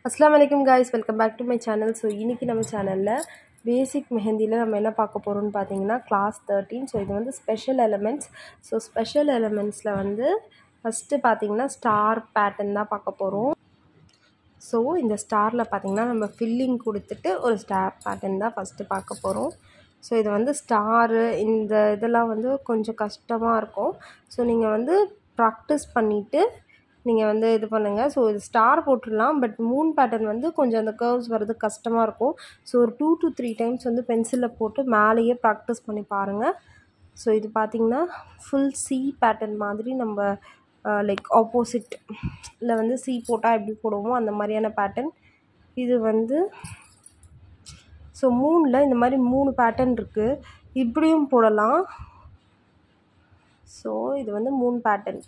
அஸ்லாம் வலைக்கம் guys welcome back to my channel so இன்றைக்கி நம்ம சேனலில் பேசிக் மெஹந்தியில் நம்ம என்ன பார்க்க போகிறோம்னு பார்த்தீங்கன்னா கிளாஸ் தேர்ட்டீன் ஸோ இது வந்து ஸ்பெஷல் எலமெண்ட்ஸ் ஸோ ஸ்பெஷல் எலமெண்ட்ஸில் வந்து ஃபஸ்ட்டு பார்த்தீங்கன்னா ஸ்டார் பேட்டர்ன் தான் பார்க்க போகிறோம் ஸோ இந்த ஸ்டாரில் பார்த்தீங்கன்னா நம்ம ஃபில்லிங் கொடுத்துட்டு ஒரு ஸ்டார் பேட்டர்ன் தான் ஃபஸ்ட்டு பார்க்க போகிறோம் ஸோ இது வந்து ஸ்டாரு இந்த இதெல்லாம் வந்து கொஞ்சம் கஷ்டமாக இருக்கும் ஸோ நீங்கள் வந்து ப்ராக்டிஸ் பண்ணிவிட்டு நீங்கள் வந்து இது பண்ணுங்கள் ஸோ இது ஸ்டார் போட்டுடலாம் பட் மூன் பேட்டர்ன் வந்து கொஞ்சம் அந்த கர்வ்ஸ் வர்றது கஷ்டமாக இருக்கும் ஸோ ஒரு டூ டு த்ரீ டைம்ஸ் வந்து பென்சிலில் போட்டு மேலேயே ப்ராக்டிஸ் பண்ணி பாருங்கள் ஸோ இது பார்த்திங்கன்னா ஃபுல் சி பேட்டர்ன் மாதிரி நம்ம லைக் ஆப்போசிட் இல்லை வந்து சி போட்டால் எப்படி போடுவோமோ அந்த மாதிரியான பேட்டர்ன் இது வந்து ஸோ மூணில் இந்த மாதிரி மூணு பேட்டர்ன் இருக்குது இப்படியும் போடலாம் ஸோ இது வந்து மூணு பேட்டர்ன்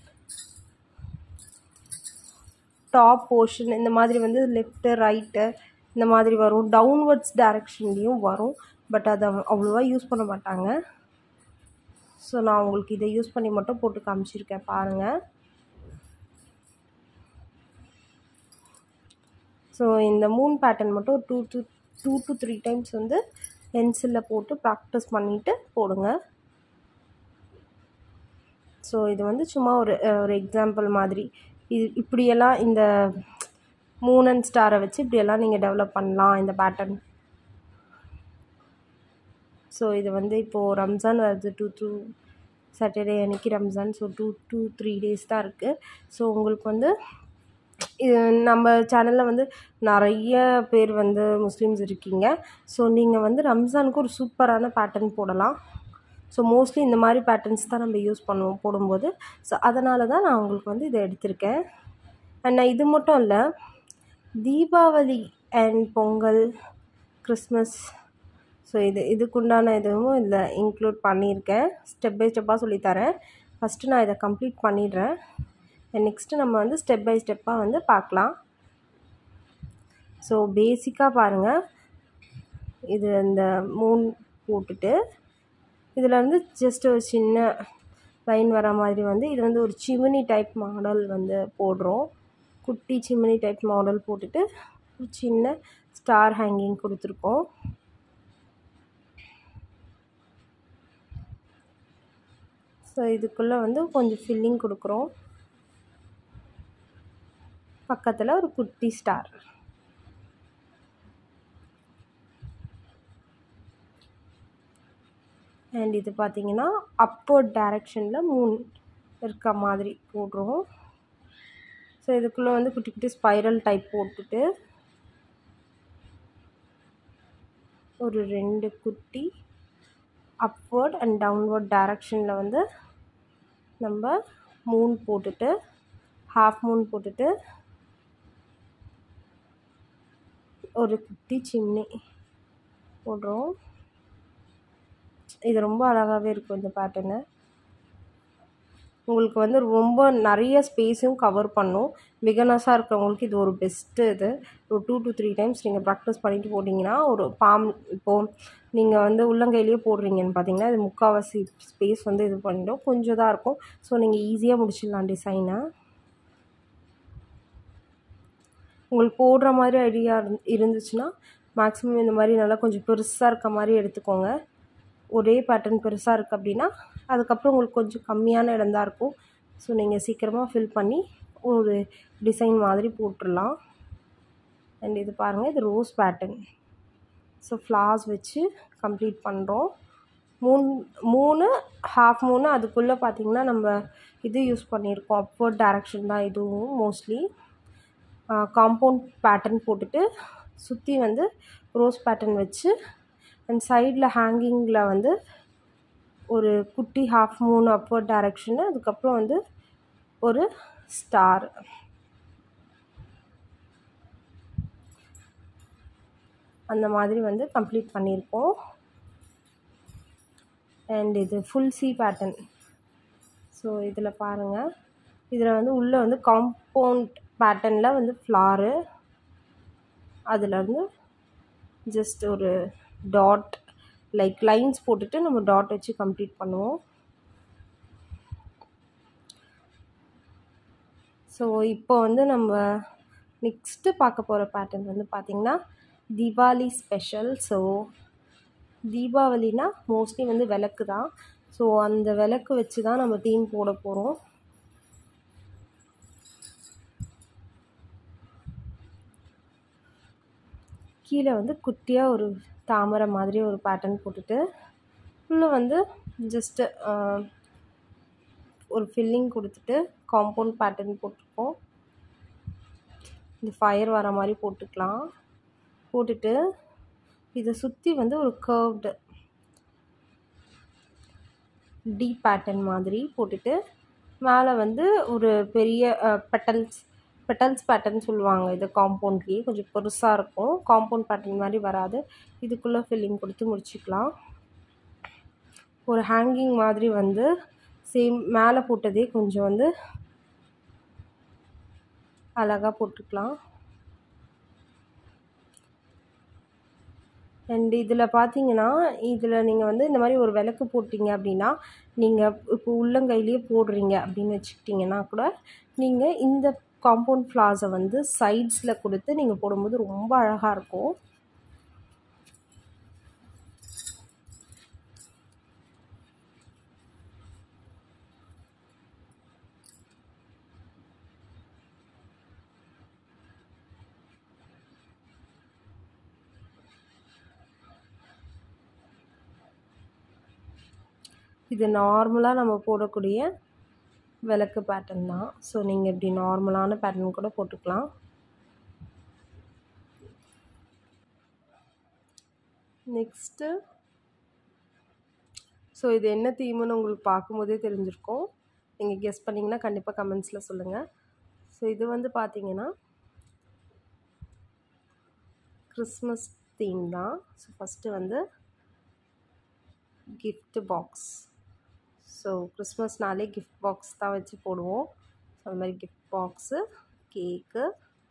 டாப் போர்ஷன் இந்த மாதிரி வந்து லெஃப்ட்டு ரைட்டு இந்த மாதிரி வரும் டவுன்வர்ட்ஸ் டைரெக்ஷன்லேயும் வரும் பட் அதை அவ்வளோவா யூஸ் பண்ண மாட்டாங்க ஸோ நான் உங்களுக்கு இதை யூஸ் பண்ணி மட்டும் போட்டு காமிச்சிருக்கேன் பாருங்கள் ஸோ இந்த மூன் பேட்டர்ன் மட்டும் two two two to three times வந்து பென்சிலில் போட்டு ப்ராக்டிஸ் பண்ணிவிட்டு போடுங்க ஸோ இது வந்து சும்மா ஒரு ஒரு எக்ஸாம்பிள் மாதிரி இது இப்படியெல்லாம் இந்த மூன் அண்ட் ஸ்டாரை வச்சு இப்படியெல்லாம் நீங்கள் டெவலப் பண்ணலாம் இந்த பேட்டர்ன் ஸோ இது வந்து இப்போது ரம்ஜான் வருது டூ டூ சாட்டர்டே அன்றைக்கி Ramzan so two to three days தான் இருக்குது ஸோ உங்களுக்கு வந்து இது நம்ம சேனலில் வந்து நிறைய பேர் வந்து முஸ்லீம்ஸ் இருக்கீங்க ஸோ நீங்கள் வந்து ரம்ஜானுக்கு ஒரு சூப்பரான பேட்டர்ன் போடலாம் ஸோ மோஸ்ட்லி இந்த மாதிரி பேட்டர்ன்ஸ் தான் நம்ம யூஸ் பண்ணுவோம் போடும்போது ஸோ அதனால தான் நான் உங்களுக்கு வந்து இதை எடுத்திருக்கேன் அண்ட் நான் இது மட்டும் இல்லை Deepavali and Pongal Christmas so இது இதுக்குண்டான இதுவும் இதில் இன்க்ளூட் பண்ணியிருக்கேன் ஸ்டெப் பை ஸ்டெப்பாக சொல்லித்தரேன் ஃபஸ்ட்டு நான் இதை கம்ப்ளீட் பண்ணிடுறேன் நெக்ஸ்ட்டு நம்ம வந்து ஸ்டெப் பை ஸ்டெப்பாக வந்து பார்க்கலாம் ஸோ பேசிக்காக பாருங்கள் இது இந்த மூன் போட்டுட்டு இதில் வந்து ஜஸ்ட் ஒரு சின்ன லைன் வர மாதிரி வந்து இது வந்து ஒரு சிமினி டைப் மாடல் வந்து போடுறோம் குட்டி சிமினி டைப் மாடல் போட்டுட்டு ஒரு சின்ன ஸ்டார் ஹேங்கிங் கொடுத்துருக்கோம் ஸோ இதுக்குள்ளே வந்து கொஞ்சம் ஃபில்லிங் கொடுக்குறோம் பக்கத்தில் ஒரு குட்டி ஸ்டார் அண்ட் இது பார்த்திங்கன்னா அப்போர்ட் டைரெக்ஷனில் மூணு இருக்க மாதிரி போடுறோம் ஸோ இதுக்குள்ளே வந்து குட்டி குட்டி ஸ்பைரல் டைப் போட்டுட்டு ஒரு ரெண்டு குட்டி அப்வர்ட் அண்ட் டவுன்வர்ட் டைரெக்ஷனில் வந்து நம்ம மூன் போட்டுட்டு ஹாஃப் மூன் போட்டுட்டு ஒரு குட்டி சிம்னி போடுறோம் இது ரொம்ப அழகாகவே இருக்கும் இந்த பேட்டர்னு உங்களுக்கு வந்து ரொம்ப நிறைய ஸ்பேஸும் கவர் பண்ணும் பிகனஸாக இருக்கிறவங்களுக்கு இது ஒரு பெஸ்ட்டு இது ஒரு டூ டு த்ரீ டைம்ஸ் நீங்கள் ப்ராக்டிஸ் பண்ணிட்டு போட்டிங்கன்னா ஒரு பாம் இப்போது நீங்கள் வந்து உள்ளங்கையிலேயே போடுறீங்கன்னு பார்த்தீங்கன்னா இது முக்கால்வாசி ஸ்பேஸ் வந்து இது பண்ணிடும் கொஞ்சம் தான் இருக்கும் ஸோ நீங்கள் ஈஸியாக முடிச்சிடலாம் டிசைனை உங்களுக்கு போடுற மாதிரி ஐடியா இருந்துச்சுன்னா மேக்ஸிமம் இந்த மாதிரி நல்லா கொஞ்சம் பெருசாக இருக்க மாதிரி எடுத்துக்கோங்க ஒரே பேட்டர்ன் பெருசாக இருக்குது அப்படின்னா அதுக்கப்புறம் உங்களுக்கு கொஞ்சம் கம்மியான இடம் தான் இருக்கும் ஸோ நீங்கள் சீக்கிரமாக ஃபில் பண்ணி ஒரு டிசைன் மாதிரி போட்டுடலாம் அண்ட் இது பாருங்கள் இது ரோஸ் பேட்டர்ன் ஸோ ஃப்ளார்ஸ் வச்சு கம்ப்ளீட் பண்ணுறோம் மூணு மூணு ஹாஃப் மூணு அதுக்குள்ளே பார்த்திங்கன்னா நம்ம இது யூஸ் பண்ணியிருக்கோம் அப்வர்ட் டைரக்ஷன் தான் இதுவும் மோஸ்ட்லி காம்பவுண்ட் பேட்டர்ன் போட்டுட்டு சுற்றி வந்து ரோஸ் பேட்டர்ன் வச்சு அண்ட் சைடில் ஹேங்கிங்கில் வந்து ஒரு குட்டி ஹாஃப் மூணு அப்வர்ட் டைரக்ஷனு அதுக்கப்புறம் வந்து ஒரு ஸ்டார் அந்த மாதிரி வந்து கம்ப்ளீட் பண்ணியிருக்கோம் அண்ட் இது ஃபுல் சி பேட்டர்ன் ஸோ இதில் பாருங்கள் இதில் வந்து உள்ளே வந்து காம்பவுண்ட் பேட்டர்னில் வந்து ஃப்ளாரு அதுலேருந்து ஜஸ்ட் ஒரு டாட் லைக் லைன்ஸ் போட்டுட்டு நம்ம டாட் வச்சு கம்ப்ளீட் பண்ணுவோம் ஸோ இப்போ வந்து நம்ம நெக்ஸ்ட்டு பார்க்க போகிற பேட்டர்ன் வந்து பார்த்திங்கன்னா தீபாவளி ஸ்பெஷல் ஸோ தீபாவளினா மோஸ்ட்லி வந்து விளக்கு தான் ஸோ அந்த விளக்கு வச்சு தான் நம்ம தீம் போட போகிறோம் கீழே வந்து குட்டியாக ஒரு தாமரை மாதிரி ஒரு பேட்டர்ன் போட்டுட்டு உள்ளே வந்து ஜஸ்ட்டு ஒரு ஃபில்லிங் கொடுத்துட்டு காம்பவுண்ட் பேட்டர்ன் போட்டிருக்கோம் இந்த ஃபயர் வர மாதிரி போட்டுக்கலாம் போட்டுட்டு இதை சுற்றி வந்து ஒரு கர்வ்டு டி பேட்டர்ன் மாதிரி போட்டுட்டு மேலே வந்து ஒரு பெரிய பெட்டல்ஸ் பெட்டல்ஸ் பேட்டர்ன் சொல்லுவாங்க இது காம்பவுண்ட்லேயே கொஞ்சம் பெருசாக இருக்கும் காம்பவுண்ட் பேட்டர்ன் மாதிரி வராது இதுக்குள்ளே ஃபில்லிங் கொடுத்து முடிச்சுக்கலாம் ஒரு ஹேங்கிங் மாதிரி வந்து சேம் மேலே போட்டதே கொஞ்சம் வந்து அழகாக போட்டுக்கலாம் அண்ட் இதில் பார்த்தீங்கன்னா இதில் நீங்கள் வந்து இந்த மாதிரி ஒரு விளக்கு போட்டிங்க அப்படின்னா நீங்கள் இப்போ உள்ளங்கையிலேயே போடுறீங்க அப்படின்னு வச்சுக்கிட்டிங்கன்னா கூட நீங்கள் இந்த காம்பவுண்ட் ஃப்ளார்ஸை வந்து சைட்ஸில் கொடுத்து நீங்கள் போடும்போது ரொம்ப அழகாக இருக்கும் இது நார்மலாக நம்ம போடக்கூடிய விளக்கு பேட்டர்ன் தான் ஸோ நீங்கள் இப்படி நார்மலான பேட்டர்ன் கூட போட்டுக்கலாம் நெக்ஸ்ட்டு ஸோ இது என்ன தீமுன்னு உங்களுக்கு பார்க்கும்போதே தெரிஞ்சிருக்கும் நீங்கள் கெஸ் பண்ணிங்கன்னா கண்டிப்பாக கமெண்ட்ஸில் சொல்லுங்கள் ஸோ இது வந்து பார்த்தீங்கன்னா கிறிஸ்மஸ் தீம் தான் ஸோ ஃபஸ்ட்டு வந்து gift பாக்ஸ் ஸோ கிறிஸ்மஸ்னாலே கிஃப்ட் பாக்ஸ் தான் வச்சு போடுவோம் ஸோ அது மாதிரி கிஃப்ட் பாக்ஸு கேக்கு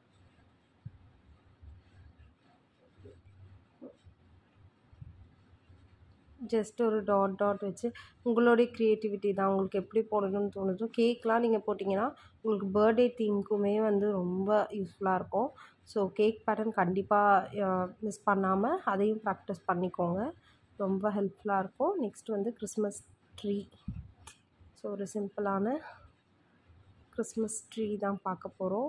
ஜஸ்ட் ஒரு டாட் டாட் வச்சு உங்களுடைய க்ரியேட்டிவிட்டி தான் உங்களுக்கு எப்படி போடணும்னு தோணுதோ கேக்லாம் நீங்கள் போட்டிங்கன்னா உங்களுக்கு பர்த்டே தீம்க்குமே வந்து ரொம்ப யூஸ்ஃபுல்லாக இருக்கும் ஸோ கேக் பேட்டர்ன் கண்டிப்பாக மிஸ் பண்ணாமல் அதையும் ப்ராக்டிஸ் பண்ணிக்கோங்க ரொம்ப ஹெல்ப்ஃபுல்லாக இருக்கும் நெக்ஸ்ட் வந்து கிறிஸ்மஸ் ட்ரீ ஸோ ஒரு சிம்பிளான கிறிஸ்மஸ் ட்ரீ தான் பார்க்க போகிறோம்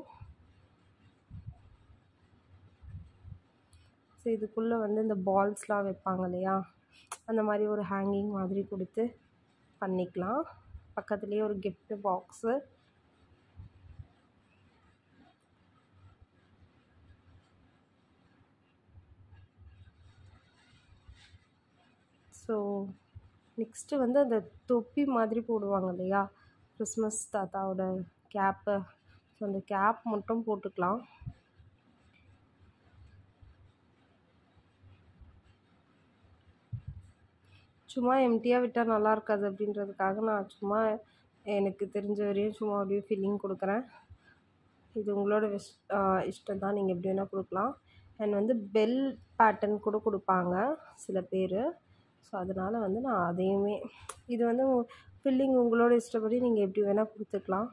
ஸோ இதுக்குள்ளே வந்து இந்த பால்ஸ்லாம் வைப்பாங்க இல்லையா அந்த மாதிரி ஒரு ஹேங்கிங் மாதிரி கொடுத்து பண்ணிக்கலாம் பக்கத்துலேயே ஒரு gift பாக்ஸு ஸோ நெக்ஸ்ட்டு வந்து அந்த தொப்பி மாதிரி போடுவாங்க இல்லையா கிறிஸ்மஸ் தாத்தாவோட கேப்பு ஸோ அந்த கேப் மட்டும் போட்டுக்கலாம் சும்மா எம்டியாக விட்டால் நல்லா இருக்காது அப்படின்றதுக்காக நான் சும்மா எனக்கு தெரிஞ்ச வரையும் சும்மா அப்படியே ஃபில்லிங் கொடுக்குறேன் இது உங்களோட விஷ் இஷ்டம் தான் நீங்கள் எப்படி வேணால் கொடுக்கலாம் அண்ட் வந்து பெல் பேட்டர்ன் கூட கொடுப்பாங்க சில பேர் ஸோ அதனால் வந்து நான் அதையுமே இது வந்து ஃபில்லிங் உங்களோட இஷ்டப்படி நீங்கள் எப்படி வேணால் கொடுத்துக்கலாம்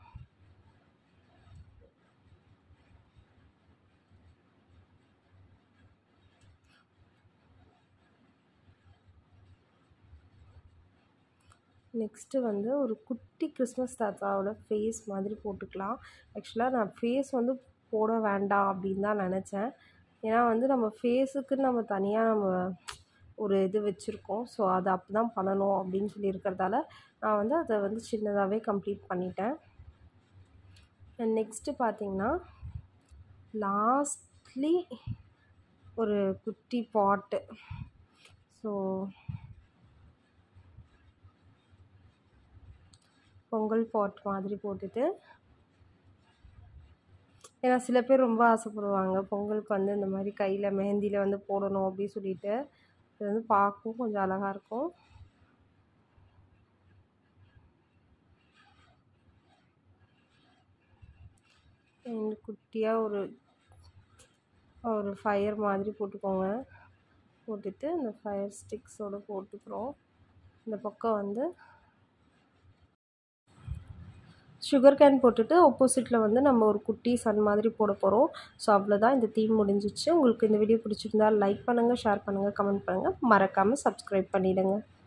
நெக்ஸ்ட்டு வந்து ஒரு குட்டி கிறிஸ்மஸ் தாத்தாவோட ஃபேஸ் மாதிரி போட்டுக்கலாம் ஆக்சுவலாக நான் ஃபேஸ் வந்து போட வேண்டாம் அப்படின்னு தான் நினச்சேன் ஏன்னா வந்து நம்ம ஃபேஸுக்குன்னு நம்ம தனியாக நம்ம ஒரு இது வச்சுருக்கோம் ஸோ அதை அப்படி தான் பண்ணணும் அப்படின்னு சொல்லி இருக்கிறதால நான் வந்து அதை வந்து சின்னதாகவே கம்ப்ளீட் பண்ணிட்டேன் அண்ட் நெக்ஸ்ட்டு பார்த்தீங்கன்னா லாஸ்ட்லி ஒரு குட்டி பாட்டு ஸோ பொங்கல் பாட் மாதிரி போட்டுட்டு ஏன்னா சில பேர் ரொம்ப ஆசைப்படுவாங்க பொங்கலுக்கு வந்து இந்த மாதிரி கையில் மெஹந்தியில் வந்து போடணும் அப்படின்னு சொல்லிட்டு இது வந்து பார்க்கவும் கொஞ்சம் அழகாக இருக்கும் அண்ட் குட்டியாக ஒரு ஒரு ஃபயர் மாதிரி போட்டுக்கோங்க போட்டுட்டு இந்த ஃபயர் ஸ்டிக்ஸோடு போட்டுக்கிறோம் இந்த பக்கம் வந்து சுகர் கேன் போட்டுட்டு ஆப்போசிட்டில் வந்து நம்ம ஒரு குட்டி சன் மாதிரி போட போகிறோம் ஸோ அவ்வளோதான் இந்த தீம் முடிஞ்சிச்சு உங்களுக்கு இந்த வீடியோ பிடிச்சிருந்தா லைக் பண்ணுங்கள் ஷேர் பண்ணுங்கள் கமெண்ட் பண்ணுங்கள் மறக்காமல் சப்ஸ்கிரைப் பண்ணிவிடுங்க